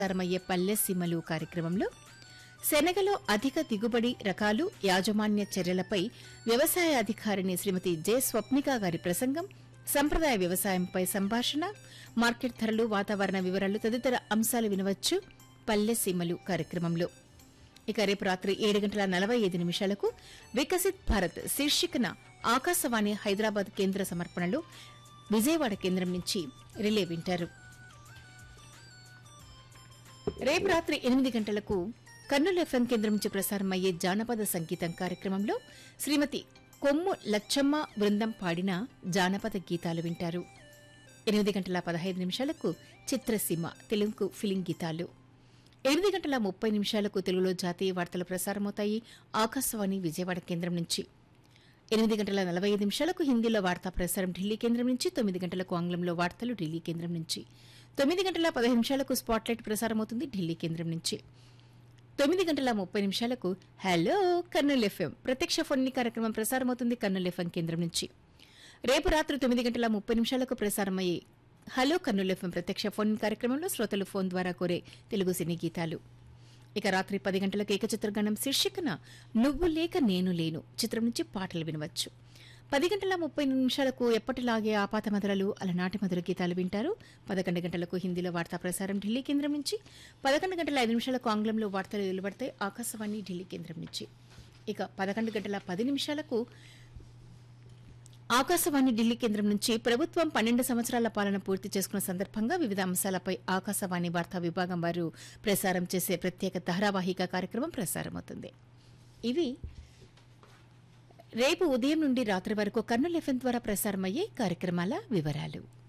ప్రసారమయ్యే పల్లె సీమలు కార్యక్రమంలో శనగలో అధిక దిగుబడి రకాలు యాజమాన్య చర్యలపై వ్యవసాయ అధికారిని శ్రీమతి జె స్వప్నిక గారి ప్రసంగం సంప్రదాయ వ్యవసాయంపై సంభాషణ మార్కెట్ ధరలు వాతావరణ వివరాలు తదితర అంశాలు వినవచ్చు పల్లె సీమలు కార్యక్రమంలో ఇక రేపు రాత్రి ఏడు గంటల నలభై ఐదు నిమిషాలకు వికసిత్ భారత్ శీర్షికన ఆకాశవాణి హైదరాబాద్ కేంద్ర సమర్పణలో విజయవాడ కేంద్రం నుంచి రిలే వింటారు రేపు రాత్రి ఎనిమిది గంటలకు కర్నూలు ఎఫ్ఎం కేంద్రం నుంచి ప్రసారమయ్యే జానపద సంగీతం కార్యక్రమంలో శ్రీమతి కొమ్ము లచ్చమ్మ బృందం పాడిన జానపద గీతాలు వింటారు ఎనిమిది గంటల పదహైదు నిమిషాలకు చిత్రసీమ తెలుగు ఫిలిం గీతాలు ఎనిమిది గంటల ముప్పై నిమిషాలకు తెలుగులో జాతీయ వార్తలు ప్రసారమవుతాయి ఆకాశవాణి విజయవాడ కేంద్రం నుంచి ఎనిమిది గంటల నలభై ఐదు నిమిషాలకు హిందీలో వార్తా ప్రసారం ఢిల్లీ కేంద్రం నుంచి తొమ్మిది గంటలకు ఆంగ్లంలో వార్తలు ఢిల్లీ కేంద్రం నుంచి తొమ్మిది గంటల పదహైదు నిమిషాలకు స్పాట్లైట్ ప్రసారమవుతుంది ఢిల్లీ కేంద్రం నుంచి తొమ్మిది గంటల ముప్పై నిమిషాలకు హలో కర్నూలు ఎఫ్ఎం ప్రత్యక్ష ఫోన్ కార్యక్రమం ప్రసారమవుతుంది కర్నూలు ఎఫ్ఎం కేంద్రం నుంచి రేపు రాత్రి తొమ్మిది గంటల ముప్పై నిమిషాలకు ప్రసారమయ్యే హలో కర్నూలు ఎఫ్ఎం ప్రత్యక్ష ఫోన్ కార్యక్రమంలో శ్రోతలు ఫోన్ ద్వారా కోరే తెలుగు సినీ గీతాలు ఇక రాత్రి పది గంటలకు ఏకచిత్రగణం శీర్షికన నువ్వు లేక నేను లేను చిత్రం నుంచి పాటలు వినవచ్చు పది గంటల ముప్పై నిమిషాలకు ఎప్పటిలాగే ఆపాత మధురలు అలనాటి మధుర గీతాలు వింటారు పదకొండు గంటలకు హిందీలో వార్తా ప్రసారం ఢిల్లీ కేంద్రం నుంచి పదకొండు గంటల ఐదు నిమిషాలకు ఆంగ్లంలో వార్తలు వెలువడతాయి ఆకాశవాణి ఢిల్లీ కేంద్రం నుంచి ఇక పదకొండు గంటల పది నిమిషాలకు ఆకాశవాణి ఢిల్లీ కేంద్రం నుంచి ప్రభుత్వం పన్నెండు సంవత్సరాల పాలన పూర్తి చేసుకున్న సందర్భంగా వివిధ అంశాలపై ఆకాశవాణి వార్తా విభాగం వారు ప్రసారం చేసే ప్రత్యేక ధారావాహిక కార్యక్రమం ప్రసారమవుతుంది ఇవి రేపు ఉదయం నుండి రాత్రి వరకు కర్నూలు ఎఫ్ఎం ద్వారా ప్రసారమయ్యే కార్యక్రమాల వివరాలు